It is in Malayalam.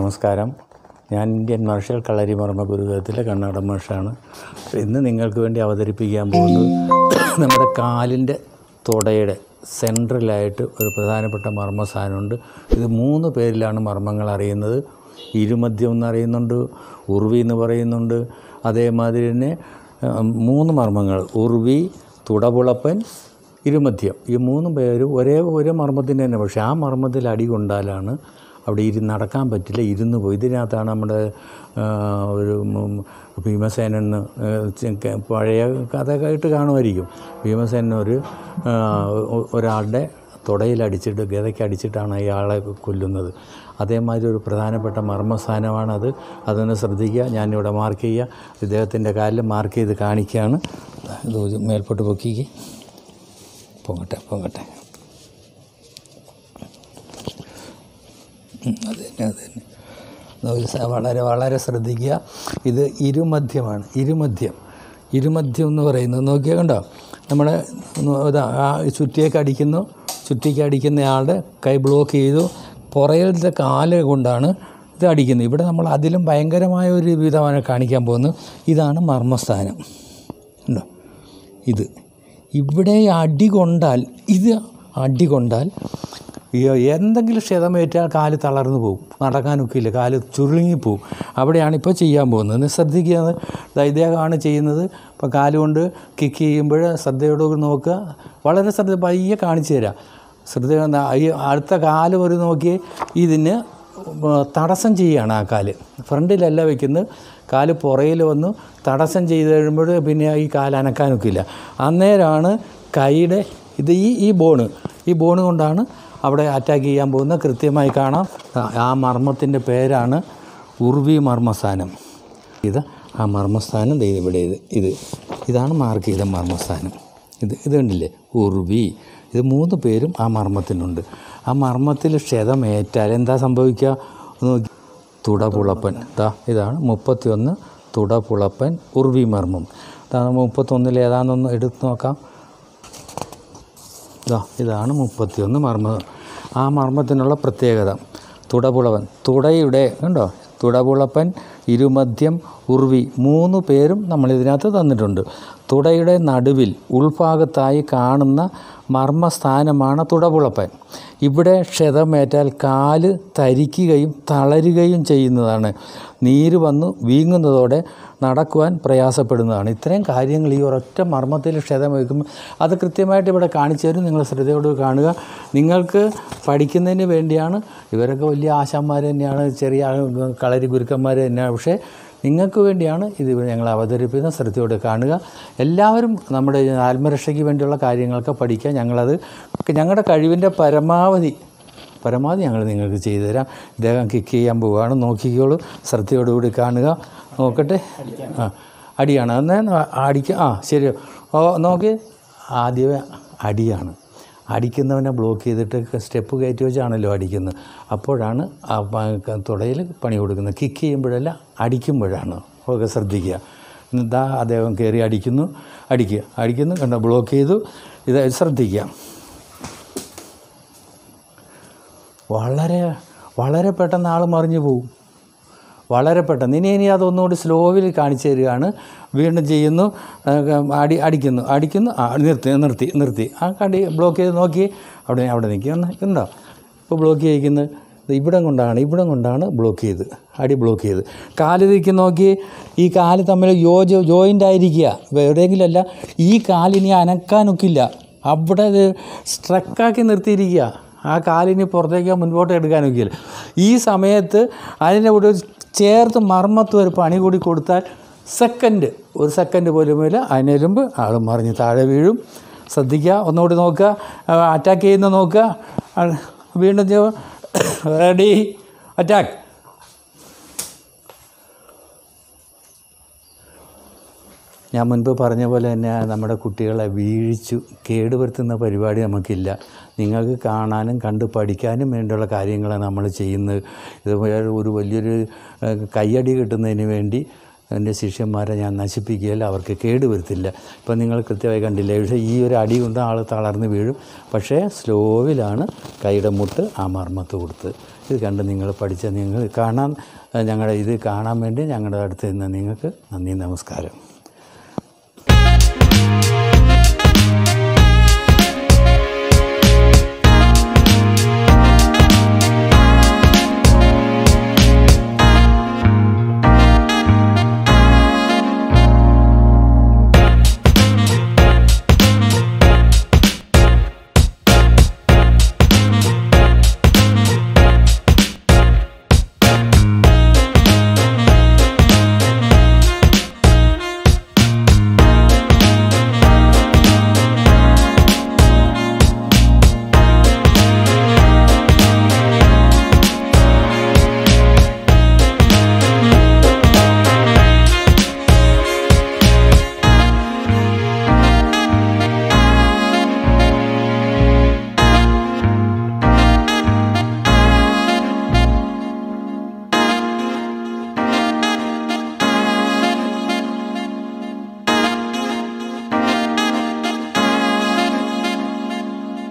നമസ്കാരം ഞാൻ ഇന്ത്യൻ മാർഷൽ കളരി മർമ്മ ഗുരുകുലത്തിലെ കണ്ണാടൻ മാഷാണ് ഇന്ന് നിങ്ങൾക്ക് വേണ്ടി അവതരിപ്പിക്കാൻ പോകുന്നത് നമ്മുടെ കാലിൻ്റെ തുടയുടെ സെൻട്രലായിട്ട് ഒരു പ്രധാനപ്പെട്ട മർമ്മ സാധനമുണ്ട് ഇത് മൂന്ന് പേരിലാണ് മർമ്മങ്ങൾ അറിയുന്നത് ഇരുമദ്യം എന്ന് അറിയുന്നുണ്ട് ഉർവി എന്ന് പറയുന്നുണ്ട് അതേമാതിരി തന്നെ ആ, മൂന്ന് മർമ്മങ്ങൾ ഉർവി തുടപുളപ്പൻ ഇരുമദ്യം ഈ മൂന്ന് പേരും ഒരേ ഒരേ മർമ്മത്തിൻ്റെ തന്നെ പക്ഷേ ആ മർമ്മത്തിൽ അടി കൊണ്ടാലാണ് അവിടെ ഇരു നടക്കാൻ പറ്റില്ല ഇരുന്ന് പോയി ഇതിനകത്താണ് നമ്മുടെ ആ, ഒരു ഉം, ഭീമസേനൻ എന്ന്, ഏ, ചെ- പഴയ കഥയൊക്കെ കാണുമായിരിക്കും ഭീമസേനൻ ഒരു ആ, ഒ- ഒരാളുടെ തുടയിലടിച്ചിട്ട് ഗതയ്ക്കടിച്ചിട്ടാണ് അയാളെ കൊല്ലുന്നത് അതേമാതിരി ഒരു പ്രധാനപ്പെട്ട മർമ്മസ്ഥാനമാണത് അതൊന്ന് ശ്രദ്ധിക്കുക ഞാനിവിടെ മാർക്ക് ചെയ്യുക ഇദ്ദേഹത്തിൻ്റെ കാലിൽ മാർക്ക് ചെയ്ത് കാണിക്കുകയാണ് ഇത് ഒരു മേൽപോട്ട് പൊക്കിക്ക് പൊങ്ങട്ടെ പൊങ്ങട്ടെ ഉം, അത് തന്നെ അത് തന്നെ നോക്കി സ- വളരെ വളരെ ശ്രദ്ധിക്കുക ഇത് ഇരുമധ്യമാണ് ഇരുമധ്യം ഇരുമധ്യം എന്ന് പറയുന്നത് നോക്കിയാൽ കണ്ടോ നമ്മുടെ നോ- ഇതാ ആ ചുറ്റിയൊക്കെ അടിക്കുന്നു ചുറ്റിക്ക് അടിക്കുന്ന ആളുടെ കൈ ബ്ലോക്ക് ചെയ്തു പുറയിലത്തെ കാല് കൊണ്ടാണ് ഇത് അടിക്കുന്നത് ഇവിടെ നമ്മൾ അതിലും ഭയങ്കരമായ ഒരു വിധമാണ് കാണിക്കാൻ പോകുന്നത് ഇതാണ് മർമ്മസ്ഥാനം ഉണ്ടോ ഇത് ഇവിടെ അടി കൊണ്ടാൽ ഇത് അടി കൊണ്ടാൽ ഈ എന്തെങ്കിലും ക്ഷതമേറ്റാൽ കാല് തളർന്നു പോകും നടക്കാനൊക്കില്ല കാല് ചുരുങ്ങിപ്പോവും അവിടെയാണ് ഇപ്പോൾ ചെയ്യാൻ പോകുന്നത് ഒന്ന് ശ്രദ്ധിക്കുന്നത് ദാ ഇദ്ദേഹമാണ് ചെയ്യുന്നത് ഇപ്പോൾ കാലുകൊണ്ട് കിക്ക് ചെയ്യുമ്പോൾ ശ്രദ്ധയോടുകൂടി നോക്കുക വളരെ ശ്രദ്ധ പയ്യെ കാണിച്ചു തരാം ശ്രദ്ധ എന്താ, ഈ അടുത്ത കാല് ഒരു നോക്കി ഇതിന് തടസ്സം ചെയ്യുകയാണ് ആ കാല് ഫ്രണ്ടിലല്ല വെക്കുന്നത് കാല് പുറയിൽ വന്ന് തടസ്സം ചെയ്ത് കഴിയുമ്പോൾ പിന്നെ ഈ കാല് അനക്കാനൊക്കില്ല അന്നേരമാണ് കൈയുടെ ഇത് ഈ ഈ ബോണ് ഈ ബോണ് കൊണ്ടാണ് അവിടെ അറ്റാക്ക് ചെയ്യാൻ പോകുന്നത് കൃത്യമായി കാണാം ആ- ആ മർമ്മത്തിൻ്റെ പേരാണ് ഉർവി മർമ്മസ്ഥാനം ഇത് ആ മർമ്മസ്ഥാനം ദേ ഇവിടെ ഇത് ഇത് ഇതാണ് മാർക്ക് ചെയ്ത മർമ്മസ്ഥാനം ഇത് ഇത് കണ്ടില്ലേ ഉർവി ഇത് മൂന്ന് പേരും ആ മർമ്മത്തിനുണ്ട് ആ മർമ്മത്തിൽ ക്ഷതമേറ്റാൽ എന്താ സംഭവിക്കുക ഒന്ന് നോക്കി തുടപുളപ്പൻ ദാ ഇതാണ് മുപ്പത്തിയൊന്ന് തുടപുളപ്പൻ ഉർവി മർമ്മം ദാ മുപ്പത്തൊന്നിൽ ഏതാണെന്നൊന്ന് എടുത്ത് നോക്കാം ഇതാ ഇതാണ് മുപ്പത്തിയൊന്ന് മർമ്മം ആ മർമ്മത്തിനുള്ള പ്രത്യേകത തുടപുളവൻ തുടയുടെ കണ്ടോ തുടപുളപ്പൻ ഇരുമദ്യം ഉർവി മൂന്ന് പേരും നമ്മൾ ഇതിനകത്ത് തന്നിട്ടുണ്ട് തുടയുടെ നടുവിൽ ഉൾഭാഗത്തായി കാണുന്ന മർമ്മസ്ഥാനമാണ് തുടപുളപ്പൻ ഇവിടെ ക്ഷതമേറ്റാൽ കാല് തരിക്കുകയും തളരുകയും ചെയ്യുന്നതാണ് നീര് വന്ന് വീങ്ങുന്നതോടെ നടക്കുവാൻ പ്രയാസപ്പെടുന്നതാണ് ഇത്രയും കാര്യങ്ങൾ ഈ ഒരൊറ്റ മർമ്മത്തിൽ ക്ഷതം വയ്ക്കുമ്പോൾ അത് കൃത്യമായിട്ട് ഇവിടെ കാണിച്ചു തരും നിങ്ങൾ ശ്രദ്ധയോട് കാണുക നിങ്ങൾക്ക് പഠിക്കുന്നതിന് വേണ്ടിയാണ് ഇവരൊക്കെ വലിയ ആശാന്മാർ തന്നെയാണ് ചെറിയ ആ- കളരി ഗുരുക്കന്മാർ തന്നെയാണ് പക്ഷേ നിങ്ങൾക്ക് വേണ്ടിയാണ് ഇത് ഞങ്ങൾ അവതരിപ്പിക്കുന്ന ശ്രദ്ധയോടെ കാണുക എല്ലാവരും നമ്മുടെ ആത്മരക്ഷയ്ക്ക് വേണ്ടിയുള്ള കാര്യങ്ങളൊക്കെ പഠിക്കുക ഞങ്ങളത് ഞങ്ങളുടെ കഴിവിൻ്റെ പരമാവധി പരമാവധി ഞങ്ങൾ നിങ്ങൾക്ക് ചെയ്തു തരാം ഇദ്ദേഹം കിക്ക് ചെയ്യാൻ പോവുകയാണ് നോക്കിക്കോളൂ ശ്രദ്ധയോടുകൂടി കാണുക നോക്കട്ടെ ആ അടിയാണ് എന്നാൽ അടിക്ക ആ ശരി ഓ നോക്കി ആദ്യമേ അടിയാണ് അടിക്കുന്നവനെ ബ്ലോക്ക് ചെയ്തിട്ട് സ്റ്റെപ്പ് കയറ്റി വെച്ചാണല്ലോ അടിക്കുന്നത് അപ്പോഴാണ് ആ പ- തുടയിൽ പണി കൊടുക്കുന്നത് കിക്ക് ചെയ്യുമ്പോഴല്ല അടിക്കുമ്പോഴാണ് ഒക്കെ ശ്രദ്ധിക്കുക ഇതാ അദ്ദേഹം കയറി അടിക്കുന്നു അടിക്കുക അടിക്കുന്നു കണ്ടോ ബ്ലോക്ക് ചെയ്തു ഇത് ശ്രദ്ധിക്കുക വളരെ വളരെ പെട്ടെന്ന് ആൾ മറിഞ്ഞു പോകും വളരെ പെട്ടെന്ന് ഇനി ഇനി അതൊന്നുകൂടി സ്ലോവിൽ കാണിച്ചു തരികയാണ് വീണ്ടും ചെയ്യുന്നു ആ, അടി അടിക്കുന്നു അടിക്കുന്നു ആ, നിർത്തി നിർത്തി നിർത്തി ആ കണ്ടി ബ്ലോക്ക് ചെയ്ത് നോക്കി അവിടെ അവിടെ നിൽക്കുക ഉണ്ടോ ഇപ്പോൾ ബ്ലോക്ക് ചെയ്യിക്കുന്നത് ഇത് ഇവിടം കൊണ്ടാണ് ഇവിടം കൊണ്ടാണ് ബ്ലോക്ക് ചെയ്ത് അടി ബ്ലോക്ക് ചെയ്ത് കാല് തിരിക്കി നോക്കി ഈ കാല് തമ്മിൽ യോജ ജോയിൻ്റ് ആയിരിക്കുക എവിടെയെങ്കിലും അല്ല ഈ കാലിനി അനക്കാനൊക്കില്ല അവിടെ ഇത് സ്ട്രക്കാക്കി നിർത്തിയിരിക്കുക ആ കാലിനി പുറത്തേക്ക് മുൻപോട്ട് എടുക്കാനൊക്കെയില്ല ഈ സമയത്ത് അതിൻ്റെ കൂടെ ഒരു ചേർത്ത് മർമ്മത്ത് ഒരു പണി കൂടി കൊടുത്താൽ സെക്കൻഡ് ഒരു സെക്കൻഡ് പോലും ഇല്ല അതിനെരുമ്പ് ആൾ മറിഞ്ഞ് താഴെ വീഴും ശ്രദ്ധിക്കുക ഒന്നുകൂടി നോക്കുക അറ്റാക്ക് ചെയ്യുന്ന നോക്കുക ആ, വീണ്ടും റെഡി അറ്റാക്ക് ഞാൻ മുൻപ് പറഞ്ഞ പോലെ തന്നെ നമ്മുടെ കുട്ടികളെ വീഴിച്ചു കേടുവരുത്തുന്ന പരിപാടി നമുക്കില്ല നിങ്ങൾക്ക് കാണാനും കണ്ട് പഠിക്കാനും വേണ്ടിയുള്ള കാര്യങ്ങളാണ് നമ്മൾ ചെയ്യുന്നത് ഇത് വേറെ ഒരു വലിയൊരു ഏഹ്, കയ്യടി കിട്ടുന്നതിന് വേണ്ടി എൻ്റെ ശിഷ്യന്മാരെ ഞാൻ നശിപ്പിക്കുകയില്ല അവർക്ക് കേടുവരുത്തില്ല ഇപ്പം നിങ്ങൾ കൃത്യമായി കണ്ടില്ലേ പക്ഷേ ഈ ഒരു അടി കൊണ്ട് ആൾ തളർന്ന് വീഴും പക്ഷേ സ്ലോവിലാണ് കൈയുടെ മുട്ട് ആ മർമ്മത്ത് കൊടുത്ത് ഇത് കണ്ട് നിങ്ങൾ പഠിച്ച നിങ്ങൾ കാണാൻ ഞങ്ങളുടെ ഇത് കാണാൻ വേണ്ടി ഞങ്ങളുടെ അടുത്ത് നിന്ന് നിങ്ങൾക്ക് നന്ദി നമസ്കാരം